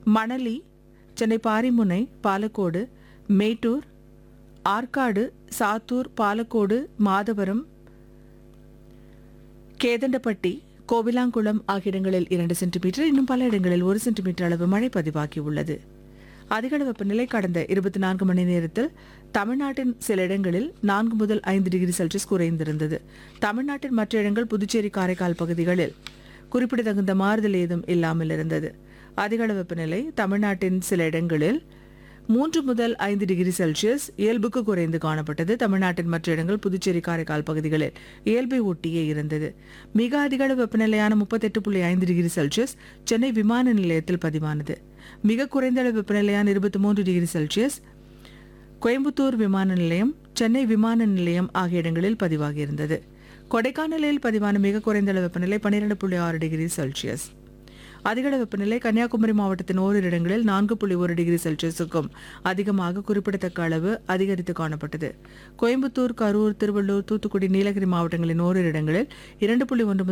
மணலி சென்னை பாரிமுனை பாலக்கோடு மேட்டூர் ஆற்காடு சாத்தூர் பாலக்கோடு மாதவரம் கேதண்டப்பட்டி கோவிலாங்குளம் ஆகிய இடங்களில் இரண்டு சென்டிமீட்டர் இன்னும் பல இடங்களில் ஒரு சென்டிமீட்டர் அளவு மழை பதிவாகியுள்ளது அதிகள வெப்பநிலை கடந்த இருபத்தி நான்கு மணி நேரத்தில் தமிழ்நாட்டின் சில இடங்களில் நான்கு முதல் ஐந்து டிகிரி செல்சியஸ் குறைந்திருந்தது தமிழ்நாட்டின் மற்ற இடங்கள் புதுச்சேரி காரைக்கால் பகுதிகளில் குறிப்பிடத்தகுந்த மாறுதல் ஏதும் இல்லாமல் இருந்தது அதிகள வெப்பநிலை தமிழ்நாட்டின் சில இடங்களில் மூன்று முதல் ஐந்து டிகிரி செல்சியஸ் இயல்புக்கு குறைந்து காணப்பட்டது தமிழ்நாட்டின் மற்ற இடங்கள் புதுச்சேரி காரைக்கால் பகுதிகளில் இயல்பை ஒட்டியே இருந்தது மிக அதிக அளவு வெப்பநிலையான முப்பத்தெட்டு புள்ளி ஐந்து டிகிரி செல்சியஸ் சென்னை விமான நிலையத்தில் பதிவானது மிக குறைந்த அளவு வெப்பநிலையான இருபத்தி மூன்று டிகிரி செல்சியஸ் கோயம்புத்தூர் விமான நிலையம் சென்னை விமான நிலையம் ஆகிய இடங்களில் பதிவாகியிருந்தது கொடைக்கானலில் பதிவான மிக குறைந்த அளவு வெப்பநிலை பன்னிரண்டு புள்ளி ஆறு டிகிரி செல்சியஸ் அதிகளவு வெப்பநிலை கன்னியாகுமரி மாவட்டத்தின் ஓரிரு இடங்களில் நான்கு புள்ளி ஒரு டிகிரி செல்சியஸுக்கும் அதிகமாக குறிப்பிடத்தக்க அளவு அதிகரித்து காணப்பட்டது கோயம்புத்தூர் கரூர் திருவள்ளூர் தூத்துக்குடி நீலகிரி மாவட்டங்களின் ஓரிரு இடங்களில் இரண்டு புள்ளி ஒன்று முதல்